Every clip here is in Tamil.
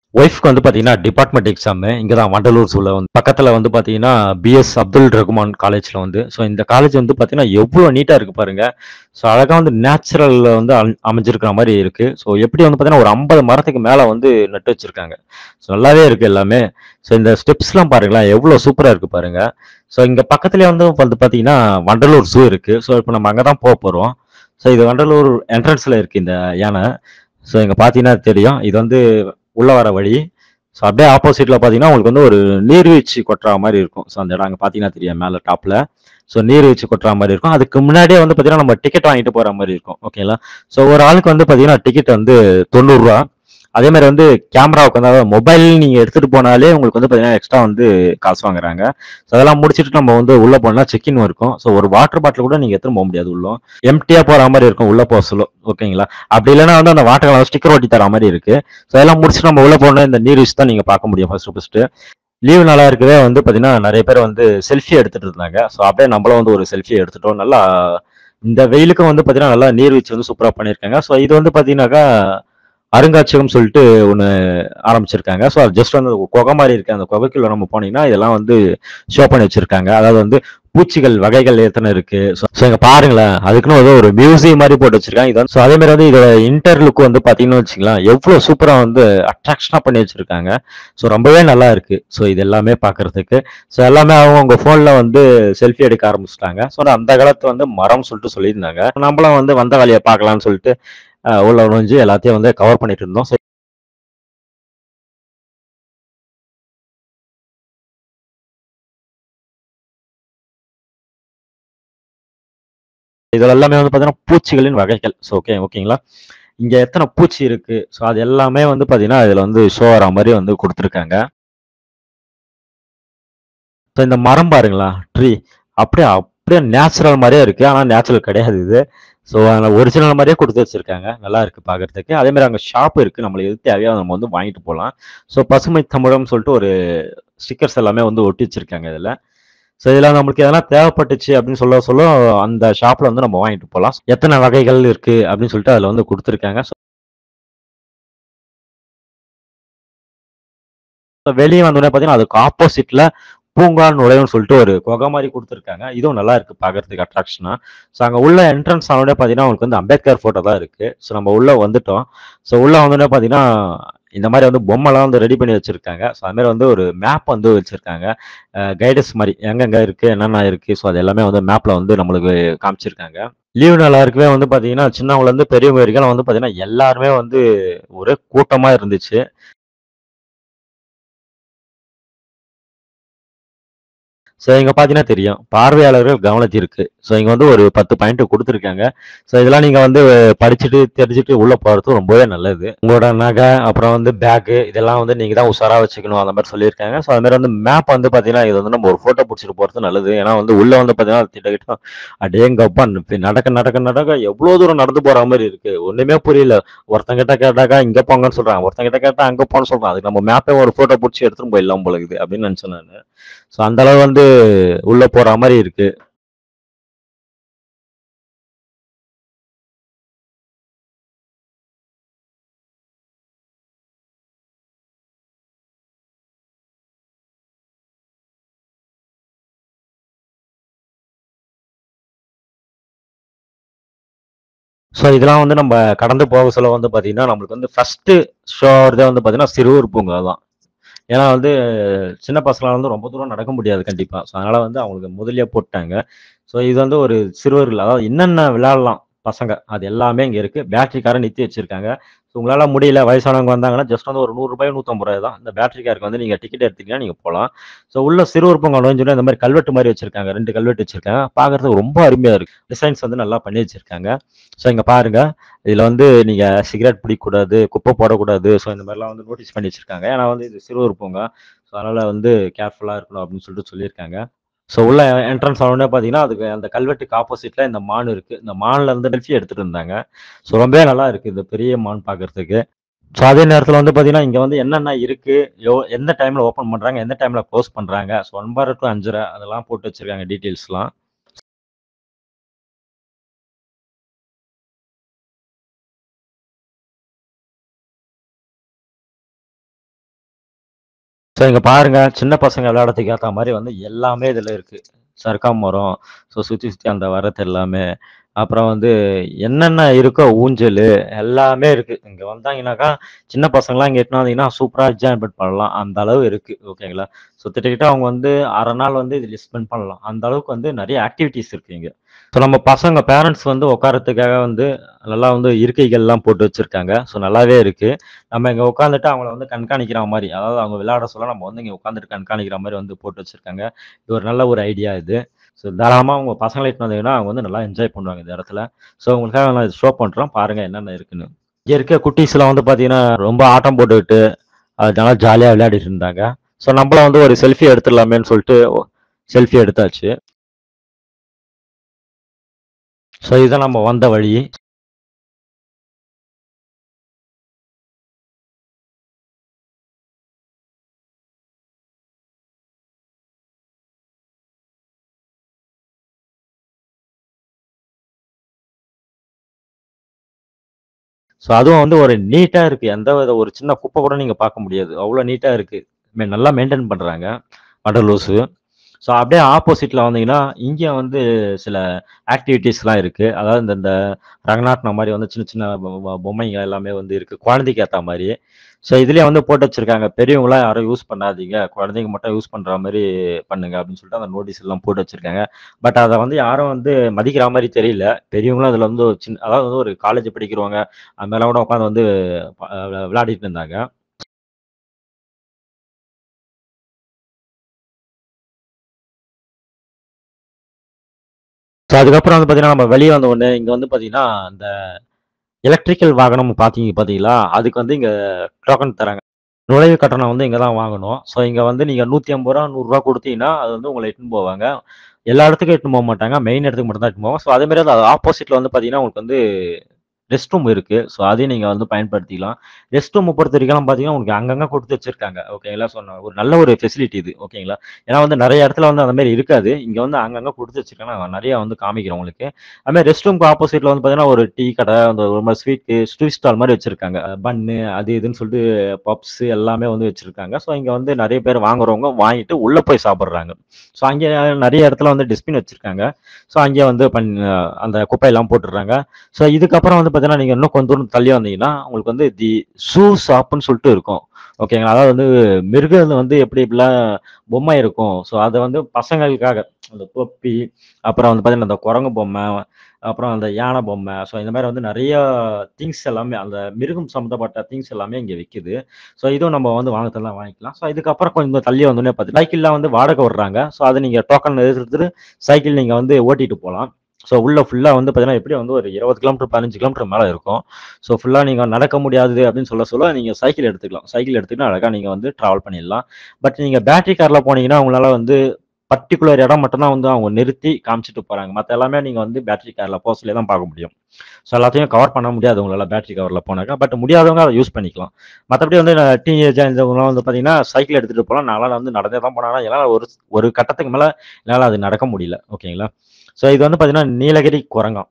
ஒய்ஃப்க்கு வந்து பார்த்தீங்கன்னா டிபார்ட்மெண்ட் எக்ஸாமு இங்கே தான் வண்டலூர் சூழல் வந்து பக்கத்தில் வந்து பார்த்தீங்கன்னா பிஎஸ் அப்துல் ரகுமான் காலேஜில் வந்து ஸோ இந்த காலேஜ் வந்து பார்த்தீங்கன்னா எவ்வளோ நீட்டாக இருக்குது பாருங்க ஸோ அழகாக வந்து நேச்சுரலில் வந்து அம்- அமைஞ்சிருக்கிற மாதிரி இருக்குது ஸோ எப்படி வந்து பார்த்தீங்கன்னா ஒரு ஐம்பது மரத்துக்கு மேலே வந்து நட்டு வச்சிருக்காங்க ஸோ நல்லாவே இருக்குது எல்லாமே ஸோ இந்த ஸ்டெப்ஸ்லாம் பாருங்களேன் எவ்வளோ சூப்பராக இருக்குது பாருங்க ஸோ இங்கே பக்கத்துலேயே வந்து வந்து பார்த்தீங்கன்னா வண்டலூர் ஜூ இருக்குது ஸோ இப்போ நம்ம அங்கே தான் போக போகிறோம் ஸோ இது வண்டலூர் என்ட்ரன்ஸில் இருக்குது இந்த யானை ஸோ இங்கே பார்த்தீங்கன்னா தெரியும் இது வந்து உள்ள வர வழி ஸோ அப்படியே ஆப்போசிட்ல பார்த்தீங்கன்னா உங்களுக்கு வந்து ஒரு நீர்வீழ்ச்சி கொட்டுற மாதிரி இருக்கும் ஸோ அந்த இடம் அங்கே பார்த்தீங்கன்னா தெரியும் மேலே டாப்ல ஸோ நீர்வீழ்ச்சி கொட்டுற மாதிரி இருக்கும் அதுக்கு முன்னாடியே வந்து பார்த்தீங்கன்னா நம்ம டிக்கெட் வாங்கிட்டு போற மாதிரி இருக்கும் ஓகேங்களா ஸோ ஒரு ஆளுக்கு வந்து பார்த்தீங்கன்னா டிக்கெட் வந்து தொண்ணூறுரூவா அதே மாதிரி வந்து கேமராவுக்கு வந்து அதாவது மொபைல் நீங்க எடுத்துட்டு போனாலே உங்களுக்கு வந்து பார்த்தீங்கன்னா எக்ஸ்ட்ரா வந்து காசு வாங்குறாங்க ஸோ அதெல்லாம் முடிச்சுட்டு நம்ம வந்து உள்ள போனா செக்இன் இருக்கும் ஸோ ஒரு வாட்டர் பாட்டில் கூட நீங்க எடுத்துட்டு போக முடியாது உள்ள எம்டியா போற மாதிரி இருக்கும் உள்ள போக சொல்ல ஓகேங்களா அப்படி இல்லைன்னா வந்து அந்த வாட்டர் ஸ்டிக்கர் ஒட்டி தர மாதிரி இருக்கு ஸோ அதெல்லாம் முடிச்சுட்டு நம்ம உள்ள போனா இந்த நீர் தான் நீங்க பார்க்க முடியும் ஃபர்ஸ்ட் ஃபர்ஸ்ட் லீவு நல்லா இருக்கவே வந்து பாத்தீங்கன்னா நிறைய பேர் வந்து செல்ஃபி எடுத்துட்டு இருந்தாங்க ஸோ அப்படியே நம்மளும் வந்து ஒரு செல்ஃபி எடுத்துட்டோம் நல்லா இந்த வெயிலுக்கும் வந்து பாத்தீங்கன்னா நல்லா நீர்வீழ்ச்சி வந்து சூப்பரா பண்ணியிருக்காங்க ஸோ இது வந்து பாத்தீங்கன்னாக்கா அருங்காட்சியகம் சொல்லிட்டு ஒன்று ஆரம்பிச்சிருக்காங்க ஸோ அது ஜஸ்ட் வந்து ஒரு குகை மாதிரி இருக்கு அந்த குகைக்குள்ள நம்ம போனீங்கன்னா இதெல்லாம் வந்து ஷோ பண்ணி வச்சிருக்காங்க அதாவது வந்து பூச்சிகள் வகைகள் எத்தனை இருக்கு ஸோ இங்க பாருங்களேன் அதுக்குன்னு வந்து ஒரு மியூசியம் மாதிரி போட்டு வச்சிருக்காங்க இது வந்து ஸோ அதே மாதிரி வந்து இதோட இன்டர் லுக் வந்து பாத்தீங்கன்னு வச்சுக்கலாம் எவ்வளவு சூப்பரா வந்து அட்ராக்ஷனா பண்ணி வச்சிருக்காங்க ஸோ ரொம்பவே நல்லா இருக்கு ஸோ இது எல்லாமே பார்க்கிறதுக்கு ஸோ எல்லாமே அவங்க உங்க போன்ல வந்து செல்ஃபி எடுக்க ஆரம்பிச்சிட்டாங்க ஸோ அந்த காலத்து வந்து மரம் சொல்லிட்டு சொல்லியிருந்தாங்க நம்மளும் வந்து வந்த வேலையை பார்க்கலாம்னு சொல்லிட்டு அஹ், உள்ள நுழைஞ்சு எல்லாத்தையும் வந்து கவர் பண்ணிட்டு இருந்தோம் So, இதுல எல்லாமே வந்து பாத்தீங்கன்னா பூச்சிகளின் வகைகள் ஸோ ஓகே ஓகேங்களா இங்க எத்தனை பூச்சி இருக்கு ஸோ அது எல்லாமே வந்து பாத்தீங்கன்னா இதுல வந்து ஷோ ஆகிற மாதிரி வந்து கொடுத்துருக்காங்க ஸோ இந்த மரம் பாருங்களா ட்ரீ அப்படியே அப்படியே நேச்சுரல் மாதிரியே இருக்கு ஆனா நேச்சுரல் கிடையாது இது ஸோ அதில் ஒரிஜினல் மாதிரியே கொடுத்து வச்சிருக்காங்க நல்லா இருக்கு பார்க்கறதுக்கு அதே மாதிரி அங்கே ஷாப் இருக்கு நம்மளுக்கு எது தேவையோ நம்ம வந்து வாங்கிட்டு போகலாம் ஸோ பசுமை தமிழம் சொல்லிட்டு ஒரு ஸ்டிக்கர்ஸ் எல்லாமே வந்து ஒட்டி வச்சிருக்காங்க இதுல ஸோ இதில் நம்மளுக்கு எதனா தேவைப்பட்டுச்சு அப்படின்னு சொல்ல சொல்ல அந்த ஷாப்ல வந்து நம்ம வாங்கிட்டு போகலாம் எத்தனை வகைகள் இருக்கு அப்படின்னு சொல்லிட்டு அதில் வந்து கொடுத்துருக்காங்க ஸோ வெளியே வந்தோடனே பார்த்தீங்கன்னா அதுக்கு ஆப்போசிட்ல பூங்கா நுழைவுன்னு சொல்லிட்டு ஒரு குகை மாதிரி கொடுத்துருக்காங்க இதுவும் நல்லா இருக்கு பார்க்கறதுக்கு அட்ராக்ஷனா ஸோ அங்கே உள்ள என்ட்ரன்ஸ் ஆனோடனே பார்த்தீங்கன்னா உங்களுக்கு வந்து அம்பேத்கர் ஃபோட்டோ தான் இருக்கு ஸோ நம்ம உள்ள வந்துட்டோம் ஸோ உள்ள வந்தோடனே பார்த்தீங்கன்னா இந்த மாதிரி வந்து பொம்மைலாம் வந்து ரெடி பண்ணி வச்சிருக்காங்க ஸோ அது மாதிரி வந்து ஒரு மேப் வந்து வச்சிருக்காங்க கைடன்ஸ் மாதிரி எங்கெங்க இருக்கு என்னென்ன இருக்கு ஸோ அது எல்லாமே வந்து மேப்ல வந்து நம்மளுக்கு காமிச்சிருக்காங்க லீவு நாளா இருக்கவே வந்து பாத்தீங்கன்னா சின்னவங்கல இருந்து பெரியவங்க வரைக்கும் வந்து பாத்தீங்கன்னா எல்லாருமே வந்து ஒரே கூட்டமா இருந்துச்சு ஸோ இங்க பாத்தீங்கன்னா தெரியும் பார்வையாளர்கள் கவனத்திற்கு ஸோ இங்க வந்து ஒரு பத்து பாயிண்ட் கொடுத்துருக்காங்க ஸோ இதெல்லாம் நீங்க வந்து படிச்சுட்டு தெரிஞ்சுட்டு உள்ள போறது ரொம்பவே நல்லது உங்களோட நகை அப்புறம் வந்து பேக்கு இதெல்லாம் வந்து நீங்க தான் உஷாரா வச்சுக்கணும் அந்த மாதிரி சொல்லியிருக்காங்க ஸோ அது மாதிரி வந்து மேப் வந்து பாத்தீங்கன்னா இது வந்து நம்ம ஒரு போட்டோ பிடிச்சிட்டு போறது நல்லது ஏன்னா வந்து உள்ள வந்து பாத்தீங்கன்னா திட்டக்கிட்ட அடேங்கப்பா ந- நடக்க நடக்க நடக்க எவ்வளவு தூரம் நடந்து போற மாதிரி இருக்கு ஒண்ணுமே புரியல ஒருத்தங்கிட்ட கேட்டாக்கா இங்க போங்கன்னு சொல்றாங்க ஒருத்தங்கிட்ட கேட்டா அங்க போன்னு சொல்றாங்க அதுக்கு நம்ம மேப்பே ஒரு போட்டோ பிடிச்சி எடுத்துட்டு போயிடலாம் போல இருக்குது அப்படின்னு நினைச்சேன் நான் ஸோ அந்த அளவு வந்து உள்ள போற மாதிரி இருக்கு ஸோ இதெல்லாம் வந்து நம்ம கடந்து போக சொல்ல வந்து பாத்தீங்கன்னா நம்மளுக்கு வந்து ஃபர்ஸ்ட் ஷோ வந்து பாத்தீங்கன்னா சிறுவர் பூங்கா தான் ஏன்னா வந்து சின்ன பசங்களால வந்து ரொம்ப தூரம் நடக்க முடியாது கண்டிப்பா ஸோ அதனால வந்து அவங்களுக்கு முதல்லயே போட்டாங்க ஸோ இது வந்து ஒரு சிறுவர்கள் அதாவது என்னென்ன விளையாடலாம் பசங்க அது எல்லாமே இங்க இருக்கு பேட்டரி காரை நிறுத்தி வச்சிருக்காங்க ஸோ உங்களால முடியல வயசானவங்க வந்தாங்கன்னா ஜஸ்ட் வந்து ஒரு நூறு ரூபாய் நூற்றம்பது ரூபாய் தான் இந்த பேட்டரி காருக்கு வந்து நீங்க டிக்கெட் எடுத்தீங்கன்னா நீங்க போகலாம் ஸோ உள்ள சிறுவர் பூங்கா நுழைஞ்சோன்னா இந்த மாதிரி கல்வெட்டு மாதிரி வச்சிருக்காங்க ரெண்டு கல்வெட்டு வச்சிருக்காங்க பார்க்கறதுக்கு ரொம்ப அருமையா இருக்கு டிசைன்ஸ் வந்து நல்லா பண்ணி வச்சிருக்காங்க ஸோ இங்க பாருங்க இதுல வந்து நீங்க சிகரெட் பிடிக்கக்கூடாது குப்பை போடக்கூடாது ஸோ இந்த மாதிரிலாம் வந்து நோட்டீஸ் பண்ணி வச்சிருக்காங்க ஏன்னா வந்து இது சிறுவர் பூங்கா ஸோ அதனால வந்து கேர்ஃபுல்லா இருக்கணும் அப்படின்னு சொல்லிட்டு சொல்லியிருக்காங்க ஸோ உள்ள என்ட்ரன்ஸ் ஆனோடனே பார்த்தீங்கன்னா அதுக்கு அந்த கல்வெட்டுக்கு ஆப்போசிட்ல இந்த மான் இருக்கு இந்த மான்ல இருந்து செல்ஃபி எடுத்துட்டு இருந்தாங்க ஸோ ரொம்பவே நல்லா இருக்கு இந்த பெரிய மான் பார்க்கறதுக்கு ஸோ அதே நேரத்தில் வந்து பார்த்தீங்கன்னா இங்கே வந்து என்னென்ன இருக்கு எவ் எந்த டைம்ல ஓப்பன் பண்றாங்க எந்த டைம்ல க்ளோஸ் பண்றாங்க ஸோ ஒன்பது டு அஞ்சரை அதெல்லாம் போட்டு வச்சிருக்காங்க டீட்டெயில்ஸ்லாம் ஸோ இங்க பாருங்க, சின்ன பசங்க விளையாடுறதுக்கு ஏத்த மாரி வந்து எல்லாமே இதுல இருக்கு. சறுக்காமரம், ஸோ சுத்தி சுத்தி அந்த வர்றது எல்லாமே. அப்புறம் வந்து என்னென்ன இருக்கோ ஊஞ்சலு எல்லாமே இருக்கு. இங்க வந்தாங்கனாக்கா, சின்ன பசங்கலாம் இங்க எட்டுன்னு வந்தீங்கன்னா, சூப்பரா என்ஜாய்மென்ட் பண்ணலாம். அந்த அளவு இருக்கு. ஓகேங்களா? ஸோ கிட்டத்தட்ட அவங்க வந்து 1/2 நாள் வந்து இதுல ஸ்பெண்ட் பண்ணலாம். அந்த அளவுக்கு வந்து நெறைய ஆக்டிவிட்டீஸ் இருக்கு இங்க. ஸோ நம்ம பசங்க பேரண்ட்ஸ் வந்து உட்கார்றதுக்காக வந்து நல்லா வந்து இருக்கைகள்லாம் போட்டு வச்சிருக்காங்க. ஸோ நல்லாவே இருக்கு. நம்ம இங்க உட்காந்துட்டு அவங்கள வந்து கண்காணிக்கிற மாரி, அதாவது அவங்க விளையாட சொல்ல நம்ம வந்து இங்க உட்காந்துட்டு கண்காணிக்கிற மாரி வந்து போட்டு வச்சிருக்காங்க. இது ஒரு நல்ல ஒரு ஐடியா இது. ஸோ தாராளமா உங்க பசங்கள இட்டுன்னு வந்தீங்கன்னா, அவங்க வந்து நல்லா என்ஜாய் பண்ணுவாங்க இந்த இடத்துல. ஸோ உங்களுக்காக நான் ஷோ பண்றோம். பாருங்க என்னென்ன இருக்குன்னு. இங்க இருக்க குட்டீஸ்லாம் வந்து பார்த்தீங்கன்னா, ரொம்ப ஆட்டம் போட்டுக்கிட்டு, அது நல்லா ஜாலியா விளையாடிட்டு இருந்தாங்க. ஸோ நம்மளும் வந்து ஒரு செல்ஃபி எடுத்துடலாமேன்னு சொல்லிட்டு செல்ஃபி எடுத்தாச்சு. ஸோ இதுதான் நம்ம வந்த வழி. ஸோ அதுவும் வந்து ஒரு நீட்டா இருக்கு. எந்த வித ஒரு சின்ன குப்பை கூட நீங்க பார்க்க முடியாது. அவ்ளோ நீட்டா இருக்கு. மெ நல்லா மெயின்டெயின் பண்றாங்க. வண்டலூர்ஸு. ஸோ அப்படியே ஆப்போசிட்ல வந்தீங்கன்னா, இங்க வந்து சில ஆக்டிவிட்டீஸ்லாம் இருக்கு. அதாவது இந்த இந்த ரங்கராட்டினம் மாரி வந்து சின்ன சின்ன பொ பொ பொம்மைங்க எல்லாமே வந்து இருக்கு. குழந்தைக்கு ஏத்தா மாரி. ஸோ இதுலயே வந்து போட்டு வச்சிருக்காங்க. பெரியவங்கலாம் யாரும் யூஸ் பண்ணாதீங்க. குழந்தைங்க மட்டும் யூஸ் பண்ற மாரி பண்ணுங்க அப்படின்னு சொல்லிட்டு அந்த நோட்டீஸ் எல்லாம் போட்டு வச்சிருக்காங்க. பட் அத வந்து யாரும் வந்து மதிக்கிற மாரி தெரியல. பெரியவங்களும் அதுல வந்து ஒரு சின் அதாவது வந்து ஒரு காலேஜ் படிக்கிறவங்க, அது மாரிலாம் கூட உட்காந்து வந்து ப அ விளையாடிட்டு இருந்தாங்க. ஸோ அதுக்கப்புறம் வந்து பார்த்தீங்கன்னா, நம்ம வெளிய வந்த உடனே இங்க வந்து பார்த்தீங்கன்னா, அந்த எலக்ட்ரிக்கல் வாகனம் பார்த்தீங்க பார்த்தீங்களா? அதுக்கு வந்து இங்க டோக்கன் தராங்க. நுழைவு கட்டணம் வந்து இங்க தான் வாங்கணும். ஸோ இங்க வந்து நீங்க ரூ. 150 ரூ. 100 குடுத்தீங்கன்னா, அது வந்து உங்கள இட்டுன்னு போவாங்க. எல்லா இடத்துக்கும் இட்டுன்னு போமாட்டாங்க. மெயின் இடத்துக்கு மட்டும் தான் இட்டுன்னு போவாங்க. ஸோ அதே மாரி அது ஆப்போசிட்ல வந்து பார்த்தீங்கன்னா, உங்களுக்கு வந்து ரெஸ்ட் ரூம் இருக்கு. ஸோ அதையும் நீங்க வந்து பயன்படுத்திக்கலாம். ரெஸ்ட் ரூம பொறுத்தவரைக்கும் பார்த்தீங்கன்னா, உங்களுக்கு அங்கங்க குடுத்து வச்சிருக்காங்க. ஓகேங்களா? ஸோ ஒரு நல்ல ஒரு ஃபெசிலிட்டி இது. ஓகேங்களா? ஏன்னா வந்து நெறைய இடத்துல வந்து அந்த மாரி இருக்காது. இங்க வந்து அங்கங்க குடுத்து வச்சிருக்காங்க. நான் நெறைய வந்து காமிக்கிறேன் உங்களுக்கு. அது மாரி ரெஸ்ட் ரூம்க்கு ஆப்போசிட்ல வந்து பார்த்தீங்கன்னா, ஒரு டீ கடை, அந்த ஒரு மாரி ஸ்வீட்டு, ஸ்வீட் ஸ்டால் மாரி வச்சிருக்காங்க. பன்னு அது இதுன்னு சொல்லிட்டு பப்ஸ் எல்லாமே வந்து வச்சிருக்காங்க. ஸோ இங்க வந்து நெறைய பேர் வாங்குறவங்க வாங்கிட்டு உள்ள போய் சாப்பிடுறாங்க. ஸோ அங்கே நெறைய இடத்துல வந்து டஸ்ட்பின் வச்சிருக்காங்க. ஸோ அங்கேயே வந்து பண் அந்த குப்பையெல்லாம் போட்டுடுறாங்க. ஸோ இதுக்கப்புறம் வந்து பார்த்தீங்கன்னா, நீங்க இன்னும் கொஞ்சம் தூரம் தள்ளி வந்தீங்கன்னா, உங்களுக்கு வந்து தி ஷூ ஷாப்ன்னு சொல்லிட்டு இருக்கும். ஓகேங்களா? அதாவது வந்து மிருகம் வந்து எப்படி எப்படிலாம் பொம்மை இருக்கும். ஸோ அத வந்து பசங்களுக்காக அந்த தொப்பி, அப்புறம் வந்து பார்த்தீங்கன்னா, அந்த குரங்கு பொம்மை, அப்புறம் அந்த யானை பொம்மை, ஸோ இந்த மாரி வந்து நெறைய திங்ஸ் எல்லாமே அந்த மிருகம் சம்மந்தப்பட்ட திங்ஸ் எல்லாமே இங்க விக்குது. ஸோ இதுவும் நம்ம வந்து வாங்கறதெல்லாம் வாங்கிக்கலாம். ஸோ இதுக்கப்புறம் கொஞ்சம் தள்ளி வந்தோனே பார்த்தீங்கன்னா, சைக்கிள்லாம் வந்து வாடகை விடுறாங்க. ஸோ அத நீங்க டோக்கன் எடுத்துட்டு சைக்கிள் நீங்க வந்து ஓட்டிட்டு போலாம். ஸோ உள்ள ஃபுல்லா வந்து பார்த்தீங்கன்னா, எப்படியும் வந்து ஒரு 20 கிலோமீட்டர், 15 கிலோமீட்டர் மேல இருக்கும். ஸோ ஃபுல்லா நீங்க நடக்க முடியாது அப்படின்னு சொல்ல சொல்ல நீங்க சைக்கிள் எடுத்துக்கலாம். சைக்கிள் எடுத்துக்கிட்டு அழகா நீங்க வந்து டிராவல் பண்ணிடலாம். பட் நீங்க பேட்டரி கார்ல போனீங்கன்னா, உங்களால வந்து பர்ட்டிகுலர் இடம் மட்டும் தான் வந்து அவங்க நிறுத்தி காமிச்சுட்டு போறாங்க. மத்த எல்லாமே நீங்க வந்து பேட்டரி கார்ல போ சொல்லி தான் பார்க்க முடியும். ஸோ எல்லாத்தையும் கவர் பண்ண முடியாது உங்களால பேட்டரி கவர்ல போனாக்கா. பட் முடியாதவங்க அத யூஸ் பண்ணிக்கலாம். மத்தபடி வந்து டீனேஜா இருந்தவங்கலாம் வந்து பார்த்தீங்கன்னா, சைக்கிள் எடுத்துட்டு போலாம். நான்லாம் வந்து நடந்தே தான் போனேன். ஆனா என்னால ஒரு ஒரு கட்டத்துக்கு மேல என்னால அது நடக்க முடியல. ஓகேங்களா? ஸோ இது வந்து பார்த்தீங்கன்னா, நீலகிரி குரங்கம்.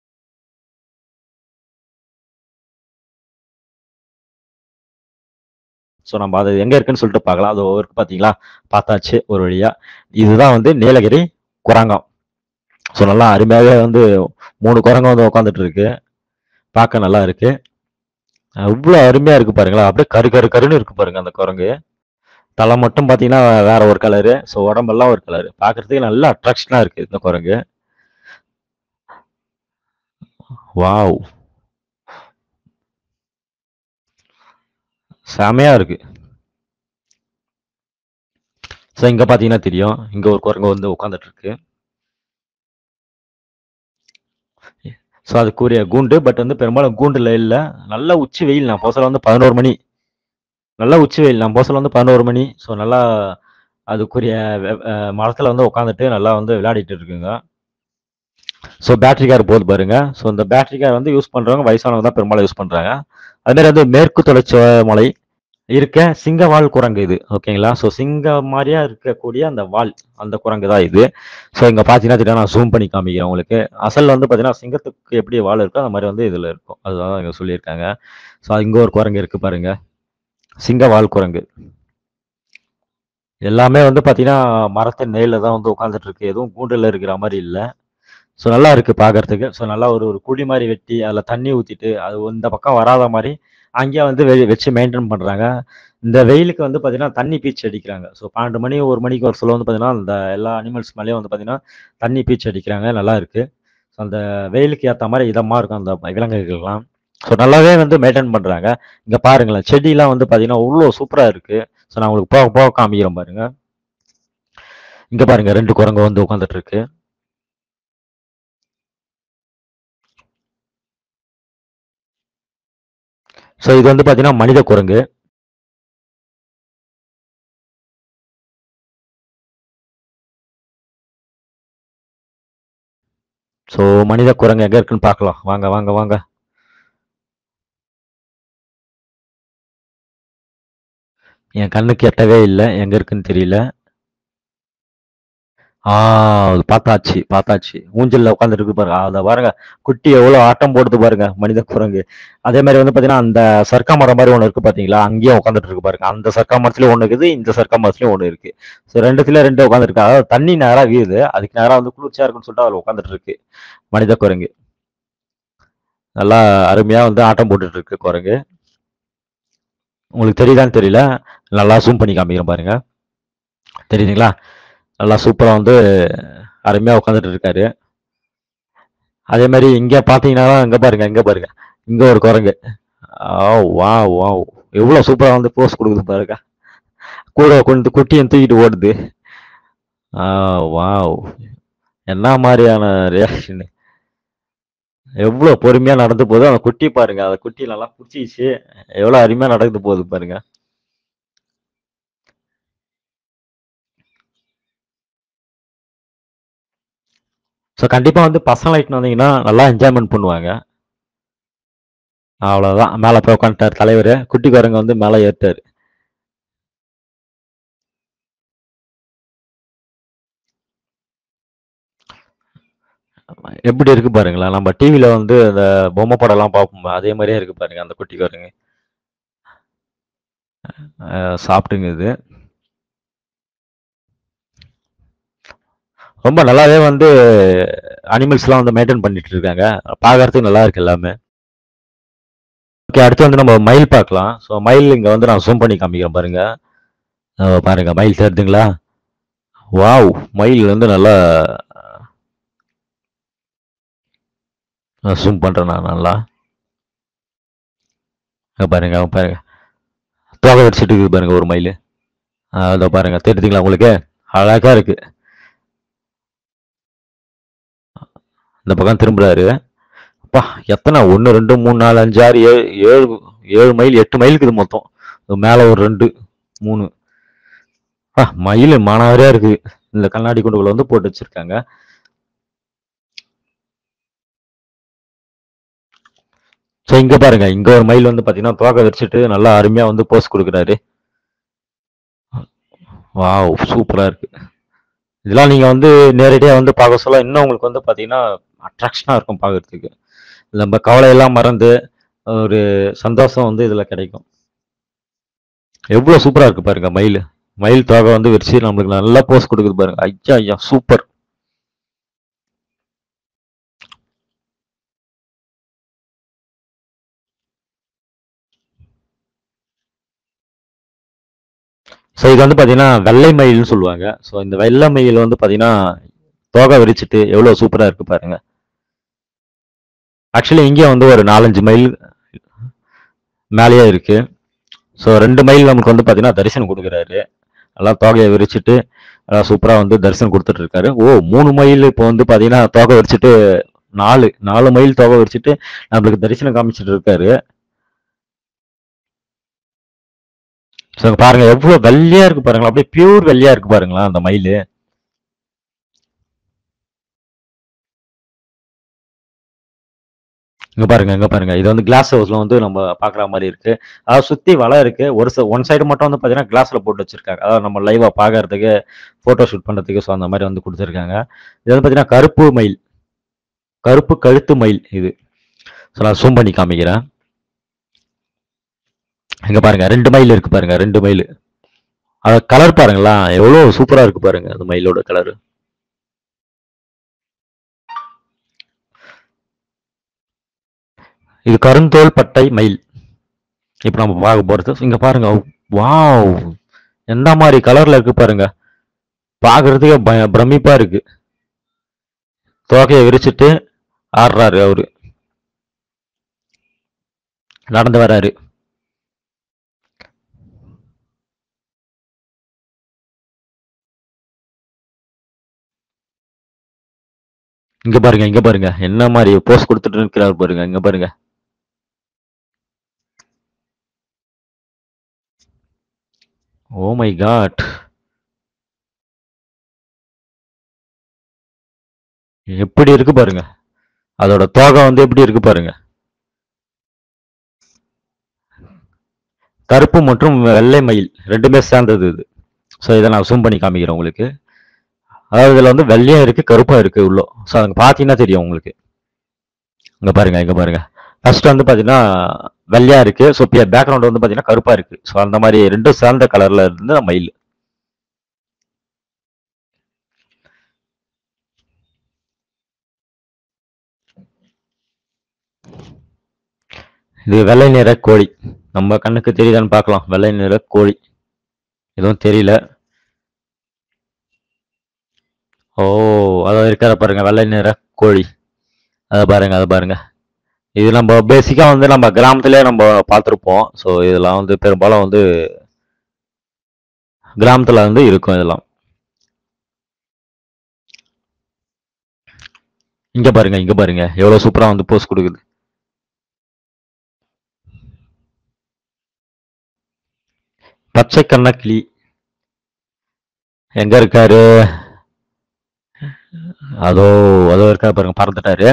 ஸோ நம்ம அது எங்க இருக்குன்னு சொல்லிட்டு பார்க்கலாம். அது இருக்கு பார்த்தீங்களா? பார்த்தாச்சு ஒரு வழியா. இதுதான் வந்து நீலகிரி குரங்கம். ஸோ நல்லா அருமையாவே வந்து 3 குரங்கு வந்து உட்காந்துட்டு இருக்கு. பார்க்க நல்லா இருக்கு. அவ்ளோ அருமையா இருக்கு பாருங்களேன். அப்படியே கரு கரு கருன்னு இருக்கு பாருங்க அந்த குரங்கு. தல மட்டும் பார்த்தீங்கன்னா, வேற ஒரு கலரு. ஸோ உடம்பெல்லாம் ஒரு கலரு. பார்க்கறதுக்கு நல்ல அட்ராக்ஷனா இருக்கு இந்த குரங்கு. வாவ்! செமையா இருக்கு. ஸோ இங்க பார்த்தீங்கன்னா தெரியும். இங்க ஒரு குரங்கு வந்து உட்காந்துட்டு இருக்கு. ஸோ அதுக்குரிய கூண்டு. பட் வந்து பெரும்பாலும் கூண்டுல இல்ல. நல்ல உச்சி வெயில். நான் போக சொல்ல வந்து 11 மணி. நல்ல உச்சி வெயில். நான் போக சொல்ல வந்து 11 மணி. ஸோ நல்லா அதுக்குரிய வெ அ மரத்துல வந்து உட்காந்துட்டு நல்லா வந்து விளையாடிட்டு இருக்குங்க. ஸோ பேட்டரி கார் போகுது பாருங்க. ஸோ இந்த பேட்டரி கார் வந்து யூஸ் பண்றவங்க வயசானவங்க தான் பெரும்பாலும் யூஸ் பண்றாங்க. அது மாரி வந்து மேற்கு தொடர்ச்சி மலை இருக்க சிங்கவால் குரங்கு இது. ஓகேங்களா? ஸோ சிங்கம் மாரியா இருக்கக்கூடிய அந்த வால், அந்த குரங்கு தான் இது. ஸோ இங்க பார்த்தீங்கன்னா தெரியும். நான் ஜூம் பண்ணி காமிக்கிறேன் உங்களுக்கு. அசல் வந்து பார்த்தீங்கன்னா, சிங்கத்துக்கு எப்படி வால் இருக்கோ, அந்த மாரி வந்து இதுல இருக்கும். அதுதான் இங்க சொல்லியிருக்காங்க. ஸோ இங்க ஒரு குரங்கு இருக்கு பாருங்க. சிங்கவால் குரங்கு. எல்லாமே வந்து பார்த்தீங்கன்னா, மரத்தின் நிழல்ல தான் வந்து உட்காந்துட்டு இருக்கு. எதுவும் கூண்டுல இருக்கிற மாரி இல்ல. ஸோ நல்லா இருக்கு பார்க்கறதுக்கு. ஸோ நல்லா ஒரு ஒரு குழி மாரி வெட்டி, அதில தண்ணி ஊத்திட்டு, அது இந்த பக்கம் வராத மாரி, அங்கேயே வந்து வெ வச்சு மெயின்டெயின் பண்றாங்க. இந்த வெயிலுக்கு வந்து பார்த்தீங்கன்னா, தண்ணி பீய்ச்சி அடிக்கிறாங்க. ஸோ 12 மணி, 1 மணிக்கு ஒரு சொல்ல வந்து பார்த்தீங்கன்னா, இந்த எல்லா அனிமல்ஸ் மேலயும் வந்து பார்த்தீங்கன்னா, தண்ணி பீய்ச்சி அடிக்கிறாங்க. நல்லா இருக்கு. ஸோ அந்த வெயிலுக்கு ஏத்த மாரி இதமா இருக்கும் அந்த விலங்குகள்லாம். ஸோ நல்லாவே வந்து மெயின்டெயின் பண்றாங்க. இங்க பாருங்களேன், செடிலாம் வந்து பார்த்தீங்கன்னா, அவ்ளோ சூப்பரா இருக்கு. ஸோ நான் உங்களுக்கு போக போக காமிக்கிறேன் பாருங்க. இங்க பாருங்க 2 குரங்கு வந்து உட்காந்துட்டு இருக்கு. ஸோ இது வந்து பார்த்தீங்கன்னா, மனித குரங்கு. ஸோ மனித குரங்கு எங்க இருக்குன்னு பார்க்கலாம். வாங்க, வாங்க, வாங்க. என் கண்ணுக்கு எட்டவே இல்ல. எங்க இருக்குன்னு தெரியல. ஆ அது பார்த்தாச்சு, பார்த்தாச்சு. ஊஞ்சல்ல உட்காந்துட்டு இருக்கு பாருங்க. அத பாருங்க. குட்டி எவ்வளோ ஆட்டம் போடுது பாருங்க, மனித குரங்கு. அதே மாரி வந்து பார்த்தீங்கன்னா, அந்த சர்க்கா மரம் மாரி ஒண்ணு இருக்கு பார்த்தீங்களா? அங்கேயும் உட்காந்துட்டு இருக்கு பாருங்க. அந்த சர்க்கா மரத்திலயும் ஒண்ணு இருக்குது. இந்த சர்க்கா மரத்திலயும் ஒண்ணு இருக்கு. ஸோ 2த்துல 2 உட்காந்துருக்கு. அதாவது தண்ணி நேரா வீழுது. அதுக்கு நேரா வந்து குளிர்ச்சியா இருக்குன்னு சொல்லிட்டு அதில உட்காந்துட்டு இருக்கு. மனித குரங்கு. நல்லா அருமையா வந்து ஆட்டம் போட்டுட்டு இருக்கு குரங்கு. உங்களுக்கு தெரியுதான்னு தெரியல. நல்லா ஜூம் பண்ணி காமிக்கிறேன் பாருங்க. தெரியுதுங்களா? நல்லா சூப்பரா வந்து அருமையா உட்காந்துட்டு இருக்காரு. அதே மாரி இங்க பார்த்தீங்கன்னா, இங்க பாருங்க, இங்க பாருங்க. இங்க ஒரு குரங்கு. ஆ வாவ்! வாவ்! எவ்வளோ சூப்பரா வந்து போஸ் குடுக்குது பாருங்க. கூட கொண்டு குட்டியும் தூக்கிட்டு ஓடுது. ஆ வாவ்! என்ன மாரியான ரியாக்ஷனு. எவ்வளோ பொறுமையா நடந்து போகுது. அந்த குட்டி பாருங்க. அந்த குட்டி நல்லா புடிச்சிக்கிச்சு. எவ்வளோ அருமையா நடந்து போகுது பாருங்க. ஸோ கண்டிப்பா வந்து பசங்கள இட்டுன்னு வந்தீங்கன்னா, நல்லா என்ஜாய்மென்ட் பண்ணுவாங்க. அவ்வளோதான். மேல போய் உட்காந்துட்டாரு தலைவரு. குட்டி குரங்கு வந்து மேல ஏறிட்டாரு. எப்படி இருக்கு பாருங்களேன். நம்ம டிவில வந்து அந்த பொம்மை படம்லாம் பார்ப்போமே, அதே மாரியே இருக்கு பாருங்க அந்த குட்டி குரங்கு. அ சாப்பிட்டுங்குது. ரொம்ப நல்லாவே வந்து அனிமல்ஸ்லாம் வந்து மெயின்டெயின் பண்ணிட்டு இருக்காங்க. பார்க்கறதுக்கு நல்லா இருக்கு எல்லாமே. ஓகே. அடுத்து வந்து நம்ம மயில் பார்க்கலாம். ஸோ மயில் இங்க வந்து நான் ஜூம் பண்ணி காமிக்கிறேன் பாருங்க. அ பாருங்க மயில் தெரிதுங்களா? வாவ்! மயில் வந்து நல்லா நான் ஜூம் பண்றேன் நான் நல்லா. அங்க பாருங்க, அங்க பாருங்க. தோகை விரிச்சிட்டு இருக்குது பாருங்க ஒரு மயிலு. அ அதோ பாருங்க. தெரியுதுங்களா உங்களுக்கு? அழகா இருக்கு. இந்த பக்கம் திரும்புறாரு. அப்பா! எத்தன 1, 2, 3, 4, 5, 6, 7, 7 7 மயில் 8 மயில் இருக்குது மொத்தம். மேல ஒரு 2, 3 அப்பா! மயிலு மானாவாரியா இருக்கு. இந்த கண்ணாடி கூண்டுக்குள்ள வந்து போட்டு வச்சிருக்காங்க. ஸோ இங்க பாருங்க. இங்க ஒரு மயில் வந்து பார்த்தீங்கன்னா, தோகை விரிச்சிட்டு நல்லா அருமையா வந்து போஸ் குடுக்குறாரு. வாவ்! சூப்பரா இருக்கு. இதெல்லாம் நீங்க வந்து நேரடியா வந்து பார்க்க சொல்ல, இன்னும் உங்களுக்கு வந்து பார்த்தீங்கன்னா, அட்ராக்ஷனா இருக்கும் பார்க்கறதுக்கு. நம்ம கவலையெல்லாம் மறந்து, ஒரு சந்தோஷம் வந்து இதில கிடைக்கும். எவ்வளோ சூப்பரா இருக்கு பாருங்க மயிலு. மயில் தோகை வந்து விரிச்சு நம்மளுக்கு நல்லா போஸ் குடுக்குது பாருங்க. ஐயா! ஐயா! சூப்பர். ஸோ இது வந்து பார்த்தீங்கன்னா, வெள்ளை மயில்னு சொல்லுவாங்க. ஸோ இந்த வெள்ளை மயில் வந்து பார்த்தீங்கன்னா, தோகை விரிச்சிட்டு எவ்வளோ சூப்பரா இருக்கு பாருங்க. ஆக்சுவலி இங்கேயும் வந்து ஒரு 4, 5 மயில் மேலேயே இருக்கு. ஸோ 2 மயில் நமக்கு வந்து பார்த்தீங்கன்னா, தரிசனம் குடுக்குறாரு. நல்லா தோகைய விரிச்சிட்டு, நல்லா சூப்பரா வந்து தரிசனம் குடுத்துட்டு இருக்காரு. ஓ! 3 மயில் இப்போ வந்து பார்த்தீங்கன்னா, தோகை விரிச்சிட்டு 4 4 மயில் தோகை விரிச்சிட்டு நம்மளுக்கு தரிசனம் காமிச்சுட்டு இருக்காரு. ஸோ இங்க பாருங்க எவ்வளோ வெள்ளையா இருக்கு பாருங்களேன். அப்படியே பியூர் வெள்ளையா இருக்கு பாருங்களேன் அந்த மயிலு. இங்க பாருங்க, இங்க பாருங்க. இது வந்து கிளாஸ் ஹவுஸ்ல வந்து நம்ம பார்க்குற மாரி இருக்கு. அதாவது சுத்தி வலை இருக்கு. ஒரு ச ஒன் சைடு மட்டும் வந்து பார்த்தீங்கன்னா, கிளாஸ்ல போட்டு வச்சிருக்காங்க. அதாவது நம்ம லைவா பார்க்கறதுக்கு, ஃபோட்டோ ஷூட் பண்றதுக்கு, ஸோ அந்த மாரி வந்து குடுத்துருக்காங்க. இது வந்து பார்த்தீங்கன்னா, கருப்பு மயில். கருப்பு கழுத்து மயில் இது. ஸோ நான் ஜூம் பண்ணி காமிக்கிறேன். இங்க பாருங்க 2 மயில் இருக்கு பாருங்க. 2 மயிலு. அது கலர் பாருங்களேன் எவ்வளோ சூப்பரா இருக்கு பாருங்க அந்த மயிலோட கலர் இது கருந்தோல் பட்டை மயில் இப்போ நம்ம பார்க்க போறது இங்க பாருங்க வாவ் எந்த மாதிரி கலர்ல இருக்கு பாருங்க பார்க்கறதுக்கே பய பிரமிப்பா இருக்கு தோகையை விரிச்சிட்டு ஆடுறாரு அவரு நடந்து வராரு இங்க பாருங்க இங்க பாருங்க என்ன மாதிரி போஸ் கொடுத்துட்டு இருக்கிறாரு பாருங்க இங்க பாருங்க ஓ மை காட் எப்படி இருக்கு பாருங்க அதோட தோகை வந்து எப்படி இருக்கு பாருங்க கருப்பு மற்றும் வெள்ளை மயில் ரெண்டுமே சேர்ந்தது இது ஸோ இதை நான் ஜூம் பண்ணி காமிக்கிறேன் உங்களுக்கு அதாவது இதில் வந்து வெள்ளையும் இருக்கு கருப்பாக இருக்கு உள்ள ஸோ அங்கே பார்த்தீங்கன்னா தெரியும் உங்களுக்கு இங்கே பாருங்க இங்கே பாருங்க ஃபர்ஸ்ட் வந்து பார்த்தீங்கன்னா வெள்ளையா இருக்கு ஸோ பேக்ரவுண்ட் வந்து பார்த்தீங்கன்னா கருப்பாக இருக்கு ஸோ அந்த மாதிரி ரெண்டும் சேர்ந்த கலர்ல இருந்து மயில் இது வெள்ளை நிற கோழி நம்ம கண்ணுக்கு தெரியுதான்னு பார்க்கலாம் வெள்ளை நிற கோழி எதுவும் தெரியல ஓ அதான் இருக்கிற பாருங்க வெள்ளை நிற கோழி அதை பாருங்க அதை பாருங்க இது நம்ம பேசிக்கா வந்து நம்ம கிராமத்திலே நம்ம பார்த்துருப்போம் ஸோ இதெல்லாம் வந்து பெரும்பாலும் வந்து கிராமத்துல வந்து இருக்கும் இதெல்லாம் இங்க பாருங்க இங்க பாருங்க எவ்வளவு சூப்பரா வந்து போஸ் கொடுக்குது பச்சை கண்ணக்கிளி எங்க இருக்காரு அதோ அதோ இருக்காரு பாருங்க பறந்துட்டாரு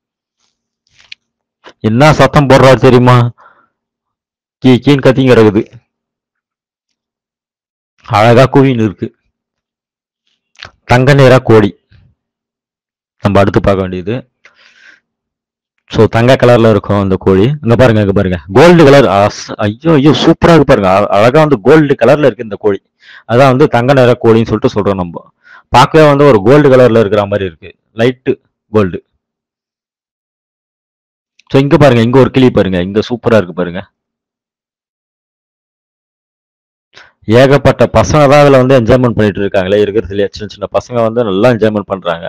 என்ன சத்தம் போடுறாரு தெரியுமா கீ கீன்னு கத்திங்க கிடக்குது அழகா குவின்னு இருக்கு தங்க நிற கோழி நம்ம அடுத்து பார்க்க வேண்டியது ஸோ தங்க கலர்ல இருக்கும் அந்த கோழி இங்க பாருங்க இங்க பாருங்க கோல்டு கலர் ஐயோ ஐயோ சூப்பரா இருக்கு பாருங்க அ- அழகா வந்து கோல்டு கலர்ல இருக்கு இந்த கோழி அதான் வந்து தங்க நிற கோழின்னு சொல்லிட்டு சொல்றோம் நம்ம பார்க்கவே வந்து ஒரு கோல்டு கலர்ல இருக்கிற மாதிரி இருக்கு லைட்டு கோல்டு ஸோ இங்க பாருங்க இங்க ஒரு கிளி பாருங்க இங்க சூப்பரா இருக்கு பாருங்க ஏகப்பட்ட பசங்க தான் அதுல வந்து என்ஜாய்மெண்ட் பண்ணிட்டு இருக்காங்களே இருக்கிறதுல சின்ன சின்ன பசங்க வந்து நல்லா என்ஜாய்மெண்ட் பண்றாங்க